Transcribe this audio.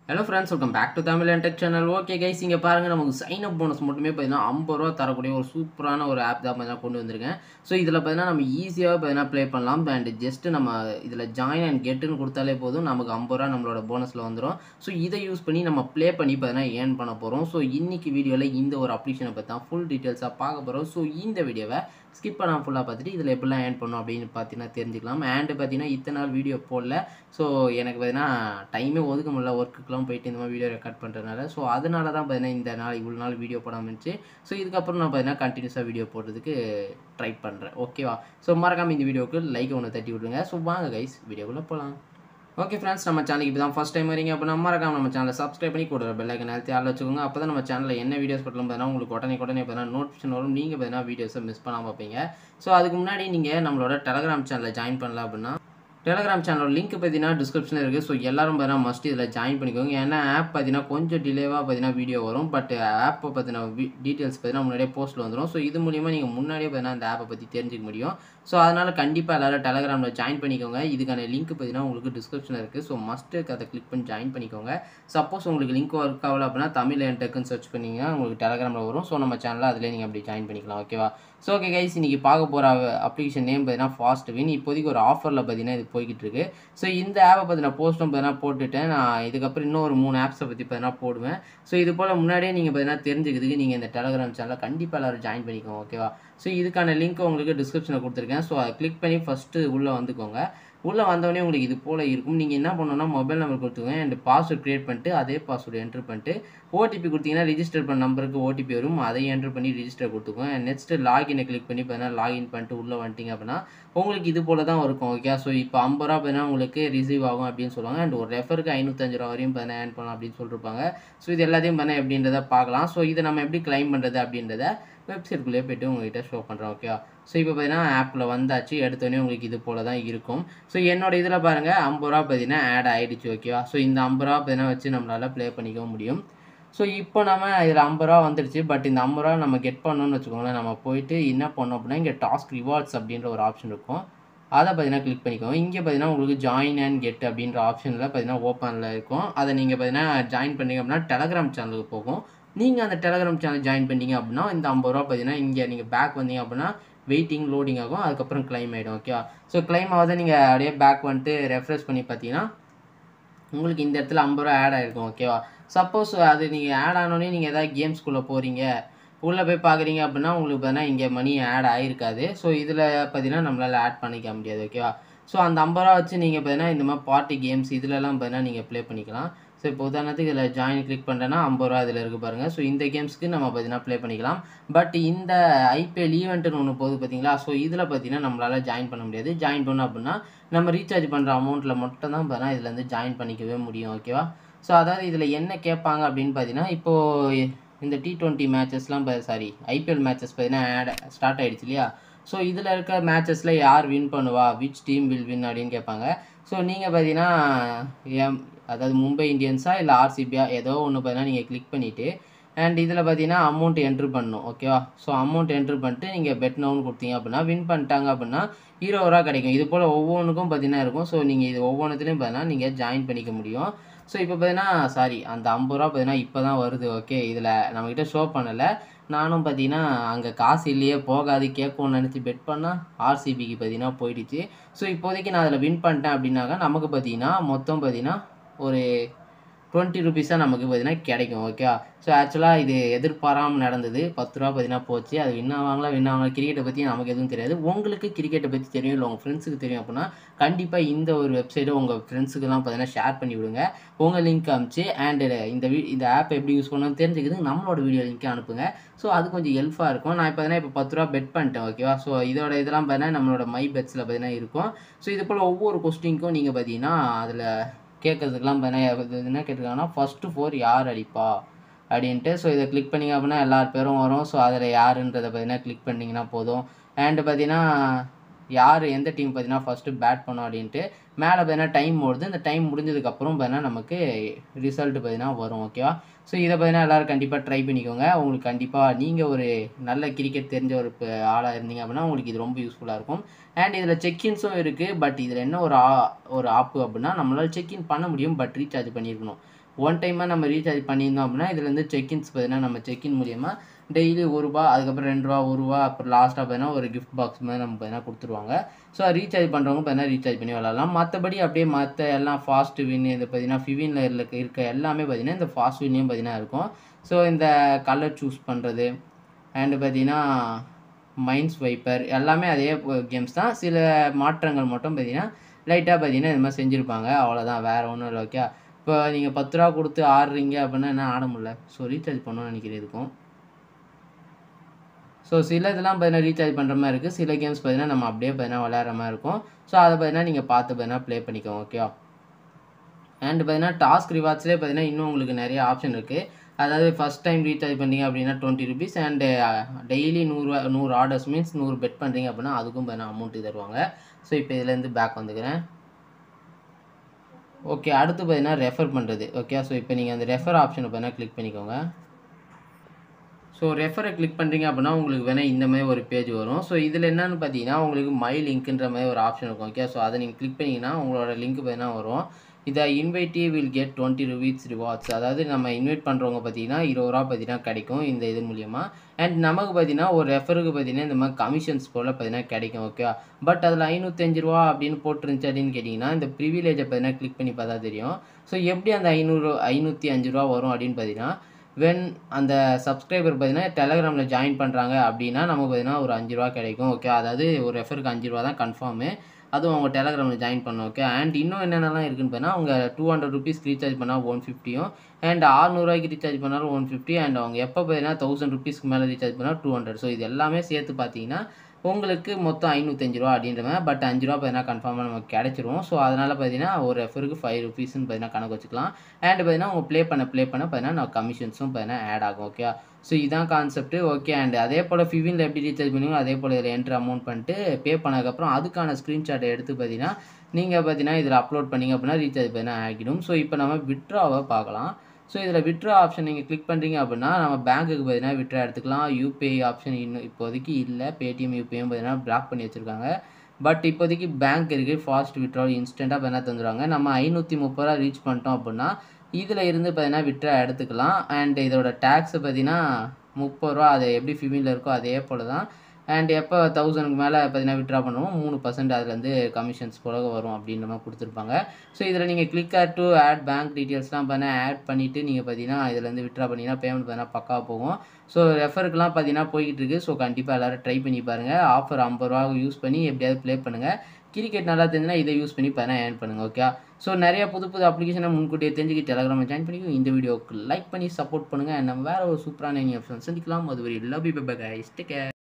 hello friends welcome back to Tamil and tech channel okay guys இங்கே பாருங்கள் நமக்கு sign up bonus மட்டுமே பார்த்தீங்கன்னா ஐம்பது ரூபா தரக்கூடிய ஒரு சூப்பரான ஒரு ஆப் தான் பார்த்தீங்கன்னா கொண்டு வந்திருக்கேன் ஸோ இதில் பார்த்தீங்கன்னா நம்ம ஈஸியாக பார்த்தீங்கன்னா ப்ளே பண்ணலாம் அண்ட் ஜஸ்ட் நம்ம இதில் ஜாயின் அண்ட் கெட்டுன்னு கொடுத்தாலே போதும் நமக்கு ஐம்பது ரூபா நம்மளோட போனஸில் வந்துடும் ஸோ இதை யூஸ் பண்ணி நம்ம ப்ளே பண்ணி பார்த்தீங்கன்னா ஏர்ன் பண்ண போகிறோம் ஸோ இன்னைக்கு வீடியோவில் இந்த ஒரு அப்ளிகேஷனை பற்றி தான் ஃபுல் டீட்டெயில்ஸாக பார்க்க போகிறோம் ஸோ இந்த வீடியோவை ஸ்கிப் பண்ணாமல் ஃபுல்லாக பார்த்துட்டு இதில் எப்படிலாம் ஏர்ன் பண்ணணும் அப்படின்னு பார்த்தீங்கன்னா தெரிஞ்சுக்கலாம் அண்ட் பார்த்தீங்கன்னா இத்தனை நாள் வீடியோ போடல ஸோ எனக்கு பார்த்தீங்கன்னா டைமே ஒதுக்க முடியல ஒர்க்குக்கெலாம் போயிட்டு இந்த மாதிரி வீடியோ ரெக்கார்ட் பண்ணுறதுனால ஸோ அதனால தான் பார்த்தீங்கன்னா இந்த நாள் இவ்வளோ நாள் வீடியோ போடாமல் இருந்துச்சு ஸோ இதுக்கப்புறம் நான் பார்த்தீங்கன்னா கண்டினியூஸாக வீடியோ போடுறதுக்கு ட்ரை பண்ணுறேன் ஓகேவா ஸோ மறக்காமல் இந்த வீடியோவுக்கு லைக் ஒன்று தட்டி விட்ருங்க ஸோ வாங்க கைஸ் வீடியோக்குள்ளே போகலாம் ஓகே ஃப்ரெண்ட்ஸ் நம்ம சேனலுக்கு இப்போ தான் ஃபஸ்ட் டைம் வரீங்க அப்போ நம்ம மறக்காம நம்ம சேனலை சப்ஸ்கிரைப் பண்ணி கூட பெல் ஐக்கன் அழுத்தி ஆள் வச்சுக்கோங்க அப்போ தான் நம்ம சேனலில் என்ன வீடியோஸ் போட்டாலும் பார்த்தீங்கன்னா உங்களுக்கு உடனே உடனே பார்த்தீங்கன்னா நோட்டிஃபிகேஷன் வரும் நீங்கள் பார்த்தீங்கன்னா வீடியோஸை மிஸ் பண்ணாமல் பார்ப்பீங்க ஸோ அதுக்கு முன்னாடி நீங்கள் நம்மளோட டெலகிராம் சேனலில் ஜாயின் பண்ணலாம் அப்படின்னா டெலகிராம் சேனலோட லிங்க் பார்த்தீங்கன்னா டிஸ்கிரிப்ஷனில் இருக்குது ஸோ எல்லாரும் பார்த்தீங்கன்னா மஸ்ட் இதில் ஜாயின் பண்ணிக்கோங்க ஏன்னா ஆப் பார்த்தீங்கன்னா கொஞ்சம் டிலேவாக பார்த்தீங்கன்னா வீடியோ வரும் பட் ஆப்பை பற்றின டீட்டெயில்ஸ் பார்த்தீங்கன்னா முன்னாடியே போஸ்ட்டில் வந்துடும் ஸோ இது மூலிமா நீங்கள் முன்னாடியே பார்த்தீங்கன்னா அந்த ஆப்பை பற்றி தெரிஞ்சுக்க முடியும் ஸோ அதனால் கண்டிப்பாக எல்லோரும் டெலகிராமில் ஜாயின் பண்ணிக்கோங்க இதுக்கான லிங்க் பார்த்தீங்கன்னா உங்களுக்கு டிஸ்கிரிப்ஷனில் இருக்குது ஸோ மஸ்ட்டு அதை கிளிக் பண்ணி ஜாயின் பண்ணிக்கோங்க சப்போஸ் உங்களுக்கு லிங்க் ஒர்க் ஆகல அப்படின்னா தமிழ் என்டெக்குன்னு சர்ச் பண்ணிங்கன்னா உங்களுக்கு டெலகிராமில் வரும் ஸோ நம்ம சேனலில் அதிலே நீங்கள் அப்படி ஜாயின் பண்ணிக்கலாம் ஓகேவா ஸோ ஓகே கைஸ் இன்றைக்கி பார்க்க போகிற அப்ளிகேஷன் நேம் பார்த்தீங்கன்னா ஃபாஸ்ட் வின் இப்போதைக்கு ஒரு ஆஃபரில் பார்த்தீங்கன்னா இது போய்கிட்டு இருக்கு ஸோ இந்த ஆப்பை பற்றி நான் போஸ்ட்டும் பார்த்தீங்கன்னா போட்டுட்டேன் நான் இதுக்கப்புறம் இன்னும் ஒரு மூணு ஆப்ஸை பற்றி பார்த்தீங்கன்னா போடுவேன் ஸோ இது போல் முன்னாடியே நீங்கள் பார்த்தீங்கன்னா தெரிஞ்சுக்கிறதுக்கு நீங்கள் இந்த டெலகிராம் சேனலில் கண்டிப்பாக எல்லோரும் ஜாயின் பண்ணிக்கோங்க ஓகேவா ஸோ இதுக்கான லிங்க் உங்களுக்கு டிஸ்கிரிப்ஷனில் கொடுத்துருக்கேன் ஸோ அதை கிளிக் பண்ணி ஃபஸ்ட்டு உள்ளே வந்துக்கோங்க உள்ளே வந்தோடனே உங்களுக்கு இது போல் இருக்கும் நீங்கள் என்ன பண்ணணும்னா மொபைல் நம்பர் கொடுத்துக்கோங்க அண்ட் பாஸ்வேர்ட் க்ரியேட் பண்ணிட்டு அதே பாஸ்வேர்டு என்ட்ரு பண்ணிட்டு ஓடிபி கொடுத்தீங்கன்னா ரிஜிஸ்டர் பண்ண நம்பருக்கு ஓடிபி வரும் அதை என்ட்ரு பண்ணி ரிஜிஸ்டர் கொடுத்துக்கோங்க நெக்ஸ்ட்டு லாகினை கிளிக் பண்ணி பார்த்தீங்கன்னா லாகின் பண்ணிட்டு உள்ளே வந்துட்டீங்க அப்படின்னா உங்களுக்கு இது போல் தான் இருக்கும் ஓகே ஸோ இப்போ ஐம்பது ரூபா பார்த்தீங்கன்னா உங்களுக்கு ரிசீவ் ஆகும் அப்படின்னு சொல்லுவாங்க அண்ட் ஒரு ரெஃபருக்கு ஐநூற்றஞ்சு ரூபா வரையும் பார்த்தீங்கன்னா ஏர்ன் பண்ணலாம் அப்படின்னு சொல்லியிருப்பாங்க ஸோ இது எல்லாத்தையும் பண்ண எப்படின்றத பார்க்கலாம் ஸோ இதை நம்ம எப்படி கிளைம் பண்ணுறது அப்படின்றத வெப்சைட்குள்ளேயே போய்ட்டு உங்கள்கிட்ட ஷோ பண்ணுறோம் ஓகே ஸோ இப்போ பார்த்தீங்கன்னா ஆப்பில் வந்தாச்சு எடுத்தோடனே உங்களுக்கு இது போல் தான் இருக்கும் ஸோ என்னோட இதில் பாருங்கள் ஐம்பது ரூபா பார்த்தீங்கன்னா ஆட் ஆகிடுச்சு ஓகேவா ஸோ இந்த ஐம்பது ரூபா பார்த்தீங்கன்னா வச்சு நம்மளால் ப்ளே பண்ணிக்க முடியும் ஸோ இப்போ நம்ம இதில் ஐம்பது ரூபா வந்துருச்சு பட் இந்த ஐம்பது ரூபா நம்ம கெட் பண்ணணும்னு வச்சுக்கோங்களேன் நம்ம போயிட்டு என்ன பண்ணோம் அப்படின்னா இங்கே டாஸ்க் ரிவார்ட்ஸ் அப்படின்ற ஒரு ஆப்ஷன் இருக்கும் அதை பார்த்தீங்கன்னா கிளிக் பண்ணிக்கோங்க இங்கே பார்த்தீங்கன்னா உங்களுக்கு ஜாயின் அண்ட் கெட் அப்படின்ற ஆப்ஷனில் பார்த்தீங்கன்னா ஓப்பனில் இருக்கும் அதை நீங்கள் பார்த்தீங்கன்னா ஜாயின் பண்ணிங்க அப்படின்னா டெலகிராம் சேனலுக்கு போகும் நீங்கள் அந்த டெலகிராம் சேனல் ஜாயின் பண்ணிங்க அப்படின்னா இந்த ஐம்பது ரூபா பார்த்தீங்கன்னா இங்கே நீங்கள் பேக் வந்தீங்க அப்படின்னா வெயிட்டிங் லோடிங் ஆகும் அதுக்கப்புறம் கிளைம் ஆகிடும் ஓகேவா ஸோ கிளைம் ஆகாத நீங்கள் அப்படியே பேக் வந்துட்டு ரெஃப்ரெஷ் பண்ணி பார்த்தீங்கன்னா உங்களுக்கு இந்த இடத்துல ஐம்பது ரூபா ஆட் ஆகிருக்கும் ஓகேவா சப்போஸ் அது நீங்கள் ஆட் ஆனோடனே நீங்கள் எதாவது கேம்ஸ்குள்ளே போகிறீங்க உள்ளே போய் பார்க்குறீங்க அப்படின்னா உங்களுக்கு பார்த்தீங்கன்னா இங்கே மணி ஆட் ஆகிருக்காது ஸோ இதில் பார்த்தீங்கன்னா நம்மளால் ஆட் பண்ணிக்க முடியாது ஓகேவா ஸோ அந்த ஐம்பது ரூபா வச்சு நீங்கள் பார்த்தீங்கன்னா இந்த மாதிரி பார்ட்டி கேம்ஸ் இதிலலாம் பார்த்தீங்கன்னா நீங்கள் ப்ளே பண்ணிக்கலாம் ஸோ இப்போ உதாரணத்துக்கு இதில் ஜாயின் கிளிக் பண்ணுறேன்னா ஐம்பது ரூபா இதில் இருக்குது பாருங்கள் ஸோ இந்த கேம்ஸ்க்கு நம்ம பார்த்தீங்கன்னா ப்ளே பண்ணிக்கலாம் பட் இந்த ஐபிஎல் ஈவெண்ட்டுன்னு ஒன்று போகுது பார்த்தீங்களா ஸோ இதில் பார்த்தீங்கன்னா நம்மளால் ஜாயின் பண்ண முடியாது ஜாயின் பண்ணோம் அப்படின்னா நம்ம ரீசார்ஜ் பண்ணுற அமௌண்ட்டில் மட்டும் தான் பார்த்தீங்கன்னா இதில் வந்து ஜாயின் பண்ணிக்கவே முடியும் ஓகேவா ஸோ அதாவது இதில் என்ன கேட்பாங்க அப்படின்னு பார்த்தீங்கன்னா இப்போது இந்த டி டுவெண்ட்டி மேட்சஸ்லாம் சாரி ஐபிஎல் மேட்சஸ் பார்த்தீங்கன்னா ஆட் ஸ்டார்ட் ஆகிடுச்சு இல்லையா ஸோ இதில் இருக்க மேட்சஸில் யார் வின் பண்ணுவா விச் டீம் வில் வின் அப்படின்னு கேட்பாங்க ஸோ நீங்கள் பார்த்தீங்கன்னா எம் அதாவது மும்பை இந்தியன்ஸா இல்லை ஆர்சிபியா ஏதோ ஒன்று பார்த்தீங்கன்னா நீங்கள் கிளிக் பண்ணிவிட்டு அண்ட் இதில் பார்த்தீங்கன்னா அமௌண்ட் என்ட்ரு பண்ணணும் ஓகேவா ஸோ அமௌண்ட் என்ட்ரு பண்ணிட்டு நீங்கள் பெட் நவுன் கொடுத்தீங்க அப்படின்னா வின் பண்ணிட்டாங்க அப்படின்னா இருபது ரூபா கிடைக்கும் இது போல் ஒவ்வொன்றுக்கும் பார்த்தீங்கன்னா இருக்கும் ஸோ நீங்கள் இது ஒவ்வொன்றுத்துலையும் பார்த்தீங்கன்னா நீங்கள் ஜாயின் பண்ணிக்க முடியும் ஸோ இப்போ பார்த்தீங்கன்னா சாரி அந்த ஐம்பது ரூபா பார்த்தீங்கன்னா இப்போ தான் வருது ஓகே இதில் நம்மக்கிட்ட ஷோ பண்ணலை நானும் பார்த்தீங்கன்னா அங்கே காசு இல்லையே போகாது கேட்கும்னு நினச்சி பெட் பண்ணால் ஆர்சிபிக்கு பார்த்தீங்கன்னா போயிடுச்சு ஸோ இப்போதைக்கு நான் அதில் வின் பண்ணிட்டேன் அப்படின்னாக்கா நமக்கு பார்த்தீங்கன்னா மொத்தம் பார்த்தீங்கன்னா ஒரு டுவெண்ட்டி ருபீஸாக நமக்கு பார்த்தீங்கன்னா கிடைக்கும் ஓகே ஸோ ஆக்சுவலாக இது எதிர்பாராமல் நடந்தது பத்து ரூபா பார்த்தீங்கன்னா போச்சு அது வின் ஆவாங்களா வின் ஆவாங்களா கிரிக்கெட்டை பற்றி நமக்கு எதுவும் தெரியாது உங்களுக்கு கிரிக்கெட்டை பற்றி தெரியும் இல்லை உங்கள் ஃப்ரெண்ட்ஸுக்கு தெரியும் அப்படின்னா கண்டிப்பாக இந்த ஒரு வெப்சைட்டை உங்கள் ஃப்ரெண்ட்ஸுக்கெல்லாம் பார்த்தீங்கன்னா ஷேர் பண்ணி விடுங்க உங்கள் லிங்க் அனுப்பிச்சு அண்டு இந்த வீ இந்த ஆப் எப்படி யூஸ் பண்ணணும்னு தெரிஞ்சுக்கிறது நம்மளோட வீடியோ லிங்க்கை அனுப்புங்க ஸோ அது கொஞ்சம் ஹெல்ப்பாக இருக்கும் நான் இப்போ பார்த்தீங்கன்னா இப்போ பத்து ரூபா பெட் பண்ணிட்டேன் ஓகேவா ஸோ இதோட இதெல்லாம் பார்த்தீங்கன்னா நம்மளோட மை பெட்ஸில் பார்த்தீங்கன்னா இருக்கும் ஸோ இது போல் ஒவ்வொரு கொஸ்டினுக்கும் நீங்கள் பார்த்தீங்கன்னா அதில் கேட்கறதுக்கெலாம் பார்த்தீங்கன்னா என்ன கேட்டிருக்காங்கன்னா ஃபஸ்ட்டு ஃபோர் யார் அடிப்பா அப்படின்ட்டு ஸோ இதை கிளிக் பண்ணிங்க அப்படின்னா எல்லார் பேரும் வரும் ஸோ அதில் யாருன்றதை பார்த்தீங்கன்னா கிளிக் பண்ணிங்கன்னா போதும் அண்டு பார்த்தீங்கன்னா யார் எந்த டீம் பார்த்தீங்கன்னா ஃபஸ்ட்டு பேட் பண்ணும் அப்படின்ட்டு மேலே பார்த்தீங்கன்னா டைம் ஓடுது இந்த டைம் முடிஞ்சதுக்கப்புறம் பார்த்தீங்கன்னா நமக்கு ரிசல்ட் பார்த்தீங்கன்னா வரும் ஓகேவா ஸோ இதை பார்த்தீங்கன்னா எல்லோரும் கண்டிப்பாக ட்ரை பண்ணிக்கோங்க உங்களுக்கு கண்டிப்பாக நீங்கள் ஒரு நல்ல கிரிக்கெட் தெரிஞ்ச ஒரு ஆளாக இருந்தீங்க அப்படின்னா உங்களுக்கு இது ரொம்ப யூஸ்ஃபுல்லாக இருக்கும் அண்ட் இதில் செக்இன்ஸும் இருக்குது பட் இதில் என்ன ஒரு ஆ ஒரு ஆப்பு அப்படின்னா நம்மளால் செக்இன் பண்ண முடியும் பட் ரீசார்ஜ் பண்ணியிருக்கணும் ஒன் டைமாக நம்ம ரீசார்ஜ் பண்ணியிருந்தோம் அப்படின்னா இதுலேருந்து செக்இன்ஸ் பார்த்தீங்கன்னா நம்ம செக்இன் மூலியமாக டெய்லி ஒரு ரூபா அதுக்கப்புறம் ரெண்டு ரூபா ஒரு ரூபா அப்புறம் லாஸ்ட்டாக பார்த்தீங்கன்னா ஒரு கிஃப்ட் பாக்ஸ் மாதிரி நம்ம பார்த்தீங்கன்னா கொடுத்துருவாங்க ஸோ ரீசார்ஜ் பண்ணுறவங்க பார்த்தீங்கன்னா ரீசார்ஜ் பண்ணி விளாட்லாம் மற்றபடி அப்படியே மற்ற எல்லாம் ஃபாஸ்ட் வின் இது பார்த்தீங்கன்னா ஃபிவினில் இருக்க இருக்க எல்லாமே பார்த்தீங்கன்னா இந்த ஃபாஸ்ட் வின்லேயும் பார்த்தீங்கன்னா இருக்கும் ஸோ இந்த கலர் சூஸ் பண்ணுறது அண்டு பார்த்தீங்கன்னா மைண்ட்ஸ் வைப்பர் எல்லாமே அதே கேம்ஸ் தான் சில மாற்றங்கள் மட்டும் பார்த்தீங்கன்னா லைட்டாக பார்த்தீங்கன்னா இது மாதிரி செஞ்சுருப்பாங்க அவ்வளோதான் வேறு ஒன்றும் இல்லை ஓகே இப்போ நீங்கள் பத்து ரூபா கொடுத்து ஆடுறீங்க அப்படின்னா என்ன ஆட முடியல ஸோ ரீசார்ஜ் பண்ணணும்னு நினைக்கிறேன் இருக்கும் ஸோ சில இதெல்லாம் பார்த்தீங்கன்னா ரீசார்ஜ் பண்ணுற மாதிரி இருக்குது சில கேம்ஸ் பார்த்தீங்கன்னா நம்ம அப்படியே பார்த்தீங்கன்னா விளையாடுற மாதிரி இருக்கும் ஸோ அதை பார்த்தீங்கன்னா நீங்கள் பார்த்து பார்த்தீங்கன்னா ப்ளே பண்ணிக்கோங்க ஓகே அண்ட் பார்த்தீங்கன்னா டாஸ்க் ரிவார்ட்ஸ்லேயே பார்த்தீங்கன்னா இன்னும் உங்களுக்கு நிறைய ஆப்ஷன் இருக்குது அதாவது ஃபஸ்ட் டைம் ரீசார்ஜ் பண்ணீங்க அப்படின்னா டுவெண்ட்டி ருபீஸ் அண்டு டெய்லி நூறு நூறு ஆர்டர்ஸ் மீன்ஸ் நூறு பெட் பண்ணுறீங்க அப்படின்னா அதுக்கும் பார்த்தீங்கன்னா அமௌண்ட்டு தருவாங்க ஸோ இப்போ இதுலேருந்து பேக் வந்துக்கிறேன் ஓகே அடுத்து பார்த்தீங்கன்னா ரெஃபர் பண்ணுறது ஓகே ஸோ இப்போ நீங்கள் அந்த ரெஃபர் ஆப்ஷனை பார்த்தீங்கன்னா கிளிக் பண்ணிக்கோங்க ஸோ ரெஃபரை கிளிக் பண்ணுறீங்க அப்படின்னா உங்களுக்கு வேணால் இந்த மாதிரி ஒரு பேஜ் வரும் ஸோ இதில் என்னென்னு பார்த்தீங்கன்னா உங்களுக்கு மை லிங்க்ன்ற மாதிரி ஒரு ஆப்ஷன் இருக்கும் ஓகே ஸோ அதை நீங்கள் கிளிக் பண்ணிங்கன்னா உங்களோட லிங்க் பார்த்தீங்கன்னா வரும் இதை invitee will get twenty rupees rewards அதாவது நம்ம இன்வைட் பண்ணுறவங்க பார்த்தீங்கன்னா இருபது ரூபா பார்த்தீங்கன்னா கிடைக்கும் இந்த இது மூலியமாக அண்ட் நமக்கு பார்த்தீங்கன்னா ஒரு ரெஃபருக்கு பார்த்தீங்கன்னா இந்த மாதிரி கமிஷன்ஸ் போல் பார்த்தீங்கன்னா கிடைக்கும் ஓகே பட் அதில் ஐநூற்றஞ்சு ரூபா அப்படின்னு போட்டுருந்துச்சு அப்படின்னு கேட்டிங்கன்னா இந்த ப்ரிவிலேஜை பார்த்தீங்கன்னா கிளிக் பண்ணி பார்த்தா தெரியும் ஸோ எப்படி அந்த ஐநூறு ஐநூற்றி அஞ்சு ரூபா வரும் அப்படின்னு பார்த்தீங்கன்னா வென் அந்த சப்ஸ்கிரைபர் பார்த்தீங்கன்னா டெலகிராமில் ஜாயின் பண்ணுறாங்க அப்படின்னா நமக்கு பார்த்தீங்கன்னா ஒரு அஞ்சு ரூபா கிடைக்கும் ஓகே அதாவது ஒரு ரெஃபருக்கு அஞ்சு ரூபா தான் கன்ஃபார்மு அதுவும் அவங்க டெலகிராமில் ஜாயின் பண்ணணும் ஓகே அண்ட் இன்னும் என்னென்னலாம் இருக்குன்னு பார்த்தீங்கன்னா அவங்க டூ ஹண்ட்ரட் ருபீஸ் ரீசார்ஜ் பண்ணால் ஒன் ஃபிஃப்டியும் அண்ட் ஆறுநூறுவாய்க்கு ரீசார்ஜ் பண்ணாலும் ஒன் ஃபிஃப்டி அண்ட் அவங்க எப்போ பார்த்தீங்கன்னா தௌசண்ட் ருபீஸ்க்கு மேலே ரீசார்ஜ் பண்ணால் டூ ஹண்ட்ரட் ஸோ இது எல்லாமே சேர்த்து பார்த்தீங்கன்னா உங்களுக்கு மொத்தம் ஐநூற்றஞ்சு ரூபா அப்படின்ற மாதிரி பட் அஞ்சு ரூபா பார்த்தீங்கன்னா கன்ஃபார்மாக நமக்கு கிடச்சிரும் ஸோ அதனால் பார்த்தீங்கன்னா ஒரு ரெஃபருக்கு ஃபைவ் ருபீஸ்னு பார்த்தீங்கன்னா கணக்கு வச்சுக்கலாம் அண்ட் பார்த்தீங்கன்னா உங்கள் ப்ளே பண்ண ப்ளே பண்ண பார்த்தீங்கன்னா நான் கமிஷன்ஸும் பார்த்தீங்கன்னா ஆட் ஆகும் ஓகே ஸோ இதான் கான்செப்ட் ஓகே அண்ட் அதே போல் ஃபிவினில் எப்படி ரீசார்ஜ் பண்ணுவீங்க அதே போல் இதில் என்ட்ரு அமௌண்ட் பண்ணிட்டு பே பண்ணதுக்கப்புறம் அதுக்கான ஸ்க்ரீன்ஷாட்டை எடுத்து பார்த்தீங்கன்னா நீங்கள் பார்த்தீங்கன்னா இதில் அப்லோட் பண்ணிங்க அப்படின்னா ரீசார்ஜ் பார்த்தீங்கன்னா ஆகிடும் ஸோ இப்போ நம்ம விட்ராவை பார்க்கலாம் ஸோ இதில் விட்ரா ஆப்ஷன் நீங்கள் கிளிக் பண்ணுறீங்க அப்படின்னா நம்ம பேங்க்குக்கு பார்த்தீங்கன்னா விட்ரா எடுத்துக்கலாம் யூபிஐ ஆப்ஷன் இன்னும் இப்போதைக்கு இல்லை பேடிஎம் யூபிஐயும் பார்த்தீங்கன்னா பிளாக் பண்ணி வச்சுருக்காங்க பட் இப்போதைக்கு பேங்க் இருக்குது ஃபாஸ்ட் விட்ரால் இன்ஸ்டண்ட்டாக பார்த்தீங்கன்னா தந்துடுவாங்க நம்ம ஐநூற்றி முப்பது ரூபா ரீச் பண்ணிட்டோம் அப்படின்னா இதில் இருந்து பார்த்தீங்கன்னா விட்ரா எடுத்துக்கலாம் அண்ட் இதோட டேக்ஸை பார்த்தீங்கன்னா முப்பது ரூபா அது எப்படி ஃபிமிலில் இருக்கோ அதே போல் தான் அண்ட் எப்போ தௌசண்ட்க்கு மேலே பார்த்தீங்கன்னா விட்ரா பண்ணுவோம் மூணு பர்சன்ட் அதுலேருந்து கமிஷன்ஸ் போல வரும் அப்படின்ற மாதிரி கொடுத்துருப்பாங்க ஸோ இதில் நீங்கள் கிளிக் டு ஆட் பேங்க் டீட்டெயில்ஸ்லாம் பார்த்தீங்கன்னா ஆட் பண்ணிவிட்டு நீங்கள் பார்த்தீங்கன்னா இதுலேருந்து விட்ரா பண்ணிங்கன்னா பேமெண்ட் பார்த்தீங்கன்னா பக்காவாக போகும் ஸோ ரெஃபருக்குலாம் பார்த்தீங்கன்னா போய்கிட்டு இருக்குது ஸோ கண்டிப்பாக எல்லோரும் ட்ரை பண்ணி பாருங்கள் ஆஃபர் ஐம்பது ரூபா யூஸ் பண்ணி எப்படியாவது ப்ளே பண்ணுங்கள் கிரிக்கெட் நல்லா தெரிஞ்சுன்னா இதை யூஸ் பண்ணி பார்த்தீங்கன்னா ஏர்ன் பண்ணுங்கள் ஓகே ஸோ நிறைய புது புது அப்ளிகேஷனை முன்கூட்டியே தெரிஞ்சுக்கி டெலகிராமில் ஜாயின் பண்ணிக்கோ இந்த வீடியோக்கு லைக் பண்ணி சப்போர்ட் பண்ணுங்கள் நம்ம வேறு ஒரு சூப்பரான ஆப்ஷன் சந்திக்கலாம் அது ஒரு love bye bye guys take care